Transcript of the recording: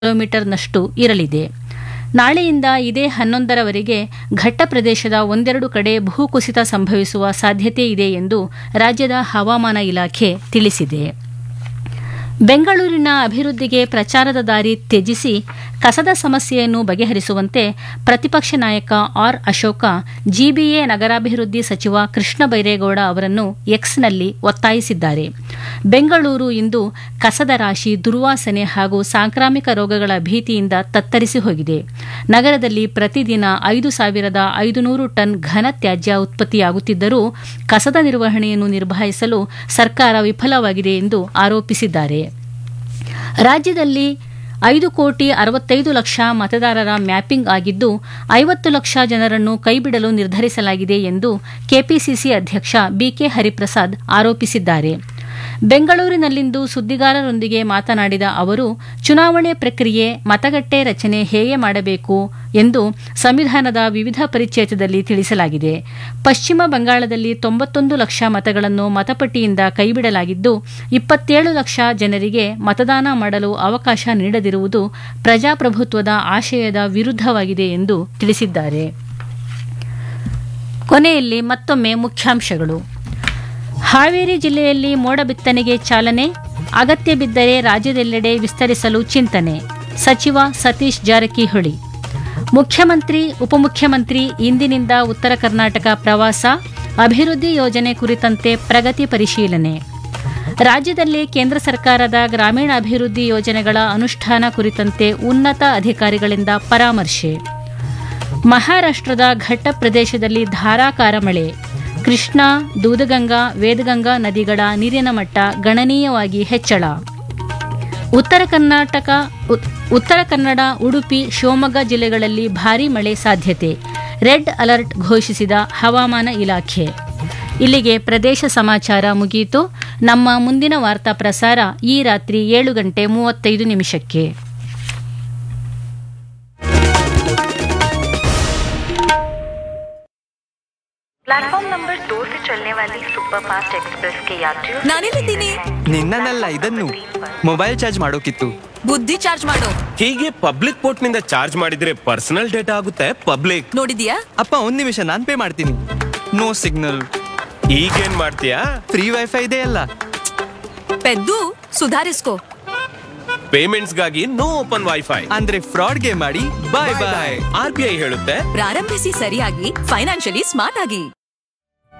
ಕಿಲೋಮೀಟರ್ನಷ್ಟು ಇರಲಿದೆ ನಾಳೆಯಿಂದ ಇದೇ ಹನ್ನೊಂದರವರೆಗೆ ಘಟ್ಟ ಪ್ರದೇಶದ ಒಂದೆರಡು ಕಡೆ ಭೂಕುಸಿತ ಸಂಭವಿಸುವ ಸಾಧ್ಯತೆ ಇದೆ ಎಂದು ರಾಜ್ಯದ ಹವಾಮಾನ ಇಲಾಖೆ ತಿಳಿಸಿದೆ ಬೆಂಗಳೂರಿನ ಅಭಿವೃದ್ಧಿಗೆ ಪ್ರಚಾರದ ದಾರಿ ತ್ಯಜಿಸಿ ಕಸದ ಸಮಸ್ಯೆಯನ್ನು ಬಗೆಹರಿಸುವಂತೆ ಪ್ರತಿಪಕ್ಷ ನಾಯಕ ಆರ್ ಅಶೋಕ ಜಿಬಿಎ ನಗರಾಭಿವೃದ್ಧಿ ಸಚಿವ ಕೃಷ್ಣ ಬೈರೇಗೌಡ ಅವರನ್ನು ಎಕ್ಸ್ನಲ್ಲಿ ಒತ್ತಾಯಿಸಿದ್ದಾರೆ ಬೆಂಗಳೂರು ಇಂದು ಕಸದ ರಾಶಿ ದುರ್ವಾಸನೆ ಹಾಗೂ ಸಾಂಕ್ರಾಮಿಕ ರೋಗಗಳ ಭೀತಿಯಿಂದ ತತ್ತರಿಸಿ ಹೋಗಿದೆ ನಗರದಲ್ಲಿ ಪ್ರತಿದಿನ ಐದು ಸಾವಿರದ ಐದುನೂರು ಟನ್ ಘನ ತ್ಯಾಜ್ಯ ಉತ್ಪತ್ತಿಯಾಗುತ್ತಿದ್ದರೂ ಕಸದ ನಿರ್ವಹಣೆಯನ್ನು ನಿರ್ವಹಿಸಲು ಸರ್ಕಾರ ವಿಫಲವಾಗಿದೆ ಎಂದು ಆರೋಪಿಸಿದ್ದಾರೆ ರಾಜ್ಯದಲ್ಲಿ ಐದು ಕೋಟಿ ಅರವತ್ತೈದು ಲಕ್ಷ ಮತದಾರರ ಮ್ಯಾಪಿಂಗ್ ಆಗಿದ್ದು ಐವತ್ತು ಲಕ್ಷ ಜನರನ್ನು ಕೈಬಿಡಲು ನಿರ್ಧರಿಸಲಾಗಿದೆ ಎಂದು ಕೆಪಿಸಿಸಿ ಅಧ್ಯಕ್ಷ ಬಿಕೆ ಹರಿಪ್ರಸಾದ್ ಆರೋಪಿಸಿದ್ದಾರೆ ಬೆಂಗಳೂರಿನಲ್ಲಿಂದು ಸುದ್ದಿಗಾರರೊಂದಿಗೆ ಮಾತನಾಡಿದ ಅವರು ಚುನಾವಣೆ ಪ್ರಕ್ರಿಯೆ ಮತಗಟ್ಟೆ ರಚನೆ ಹೇಗೆ ಮಾಡಬೇಕು ಎಂದು ಸಂವಿಧಾನದ ವಿವಿಧ ಪರಿಚ್ಛೇದದಲ್ಲಿ ತಿಳಿಸಲಾಗಿದೆ ಪಶ್ಚಿಮ ಬಂಗಾಳದಲ್ಲಿ ತೊಂಬತ್ತೊಂದು ಲಕ್ಷ ಮತಗಳನ್ನು ಮತಪಟ್ಟಿಯಿಂದ ಕೈಬಿಡಲಾಗಿದ್ದು ಇಪ್ಪತ್ತೇಳು ಲಕ್ಷ ಜನರಿಗೆ ಮತದಾನ ಮಾಡಲು ಅವಕಾಶ ನೀಡದಿರುವುದು ಪ್ರಜಾಪ್ರಭುತ್ವದ ಆಶಯದ ವಿರುದ್ಧವಾಗಿದೆ ಎಂದು ತಿಳಿಸಿದ್ದಾರೆ ಕೊನೆಯಲ್ಲಿ ಮತ್ತೊಮ್ಮೆ ಮುಖ್ಯಾಂಶಗಳು ಹಾವೇರಿ ಜಿಲ್ಲೆಯಲ್ಲಿ ಮೋಡ ಬಿತ್ತನೆಗೆ ಚಾಲನೆ ಅಗತ್ಯ ಬಿದ್ದರೆ ರಾಜ್ಯದೆಲ್ಲೆಡೆ ವಿಸ್ತರಿಸಲು ಚಿಂತನೆ ಸಚಿವ ಸತೀಶ್ ಜಾರಕಿಹೊಳಿ ಮುಖ್ಯಮಂತ್ರಿ ಉಪಮುಖ್ಯಮಂತ್ರಿ ಇಂದಿನಿಂದ ಉತ್ತರ ಕರ್ನಾಟಕ ಪ್ರವಾಸ ಅಭಿವೃದ್ಧಿ ಯೋಜನೆ ಕುರಿತಂತೆ ಪ್ರಗತಿ ಪರಿಶೀಲನೆ ರಾಜ್ಯದಲ್ಲಿ ಕೇಂದ್ರ ಸರ್ಕಾರದ ಗ್ರಾಮೀಣಾಭಿವೃದ್ಧಿ ಯೋಜನೆಗಳ ಅನುಷ್ಠಾನ ಕುರಿತಂತೆ ಉನ್ನತ ಅಧಿಕಾರಿಗಳಿಂದ ಪರಾಮರ್ಶೆ ಮಹಾರಾಷ್ಟ್ರದ ಘಟ್ಟ ಪ್ರದೇಶದಲ್ಲಿ ಧಾರಾಕಾರ ಮಳೆ ಕೃಷ್ಣಾ ದೂದಗಂಗಾ ವೇದಗಂಗಾ ನದಿಗಳ ನೀರಿನ ಮಟ್ಟ ಗಣನೀಯವಾಗಿ ಹೆಚ್ಚಳ ಉತ್ತರ ಕರ್ನಾಟಕ ಉತ್- ಉತ್ತರ ಕನ್ನಡ ಉಡುಪಿ ಶಿವಮೊಗ್ಗ ಜಿಲ್ಲೆಗಳಲ್ಲಿ ಭಾರೀ ಮಳೆ ಸಾಧ್ಯತೆ ರೆಡ್ ಅಲರ್ಟ್ ಘೋಷಿಸಿದ ಹವಾಮಾನ ಇಲಾಖೆ ಇಲ್ಲಿಗೆ ಪ್ರದೇಶ ಸಮಾಚಾರ ಮುಗಿಯಿತು ನಮ್ಮ ಮುಂದಿನ ವಾರ್ತಾ ಪ್ರಸಾರ ಈ ರಾತ್ರಿ ಏಳು ಗಂಟೆ ಮೂವತ್ತೈದು ನಿಮಿಷಕ್ಕೆ प्लेटफॉर्म नंबर दो से चलने वाली सुपरफास्ट एक्सप्रेस के यात्रियों से ನಾನೆಲ್ಲಿದ್ದೀನಿ ನಿನ್ನನ್ನೆಲ್ಲ ಇದನ್ನು ಮೊಬೈಲ್ ಚಾರ್ಜ್ ಮಾಡೋಕಿತ್ತು ಬುದ್ಧಿ ಚಾರ್ಜ್ ಮಾಡು ಹೀಗೆ ಪಬ್ಲಿಕ್ ಪೋರ್ಟ್ ನಿಂದ ಚಾರ್ಜ್ ಮಾಡಿದ್ರೆ ಪರ್ಸನಲ್ ಡೇಟಾ ಆಗುತ್ತೆ ಪಬ್ಲಿಕ್ ನೋಡಿದ್ಯಾ ಅಪ್ಪ ಒಂದ್ ನಿಮಿಷ ನಾನ್ ಪೇ ಮಾಡ್ತೀನಿ ನೋ ಸಿಗ್ನಲ್ ಈಗೇನ್ ಮಾಡ್ತೀಯಾ ಫ್ರೀ ವೈಫೈ ಇದೆ ಅಲ್ಲ ಪೆದ್ದು ಸುಧಾರಿಸ್ಕೋ ಪೇಮೆಂಟ್ಸ್ ಗಾಗಿ ನೋ ಓಪನ್ ವೈಫೈ ಅಂದ್ರೆ ಫ್ರಾಡ್ಗೆ ಮಾಡಿ bye bye R B I ಹೇಳುತ್ತೆ ಪ್ರಾರಂಭಿಸಿ ಸರಿಯಾಗಿ ಫೈನಾನ್ಷಿಯಲಿ ಸ್ಮಾರ್ಟ್ ಆಗಿ